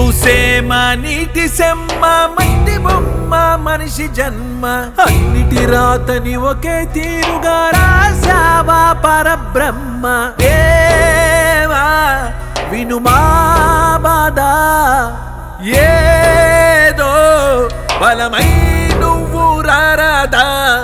చూసే మా నీటి సెమ్మ మట్టి బొమ్మ మనిషి జన్మ అన్నిటి రాతని ఒకే తీరుగా రాశావా పరబ్రహ్మ దేవా వినుమా బాధ ఏదో బలమై నువ్వు రారాదా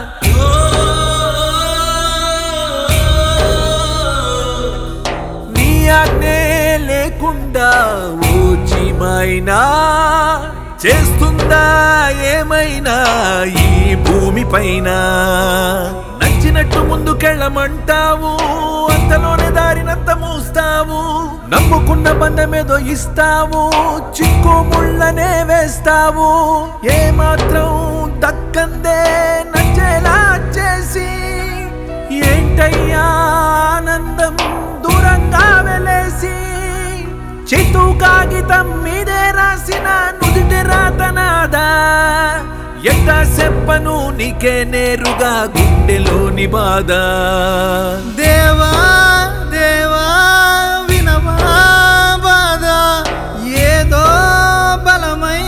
నీ ఆజ్ఞే లేకుండా ఓ చీమైనా చేస్తుందా ఏమైనా ఈ భూమి పైన నచ్చినట్టు ముందుకెళ్ళమంటావు అంతలోనే దారినంత మూస్తావు నమ్ముకున్న బంధమేదో ఇస్తావు చిక్కు ముళ్ళనే వేస్తావు ఏ మాత్రం దక్కందే నచ్చేలా చేసి ఏంటయ్యా ఆనందం దూరంగా వెలేసి చిత్తు కాగితం మీదే రాసిన నుదిటి రాతనాదా ఎట్ట చెప్పను నీకే నేరుగా గుండెలోని బాధ దేవా దేవా వినవా బాధ ఏదో బలమై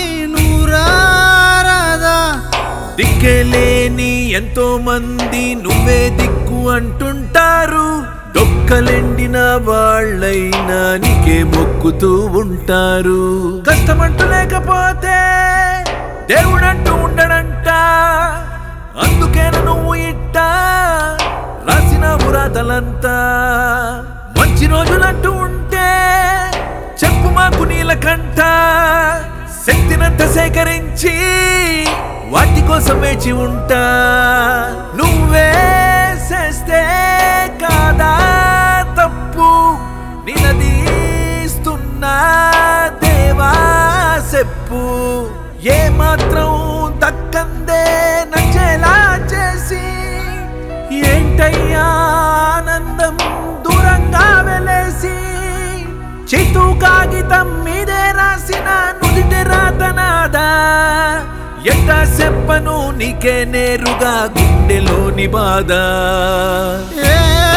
నూరారాదా దిక్కెలేని ఎంతో మంది నువ్వే దిక్కు అంటుంటారు డొక్కలెండిన వాళ్ళైనా నీకే మొక్కుతూ ఉంటారు కష్టమంటూ లేకపోతే దేవుడంటూ ఉండడంట అందుకేన నువ్వు ఇట్ట రాసిన పురాతలంతా మంచి రోజులంటూ ఉంటే చెప్పు మాకు నీలకంఠ శక్తినంత సేకరించి వాటి కోసం వేచి ఉంటా నువ్వే చేస్తే కాదా తప్పు నిలదీస్తున్నా దేవా చెప్పు ఏ మాత్రం దక్కందే నచ్చేలా చేసి ఏంటయ్యా ఆనందం దూరంగా వెలేసి చిత్తు కాగితం మీదే రాసిన నుదిటి రాతనాదా ఎట్ట చెప్పను నీకే నేరుగా గుండెలోని బాధ ఏ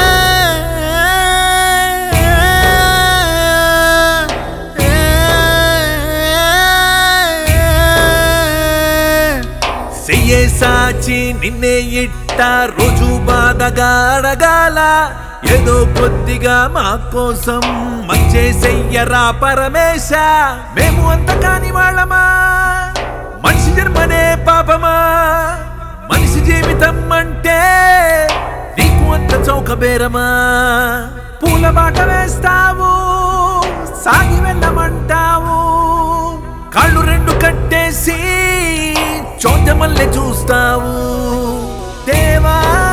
చెయ్యే సాచి నిన్నే ఇట్ట రోజు బాధగా అడగాల ఏదో కొద్దిగా మా కోసం మంచే చెయ్యరా పరమేశ మేము అంత కాని వాళ్ళమా మనిషి జన్మనే పాపమా మనిషి జీవితం అంటే నీకు అంత చౌకబేరమా పూల బాట వేస్తావు సాగి వెళ్ళమంటావు కాళ్ళు రెండు కట్టేసి చోద్యమల్లె చూస్తావు దేవా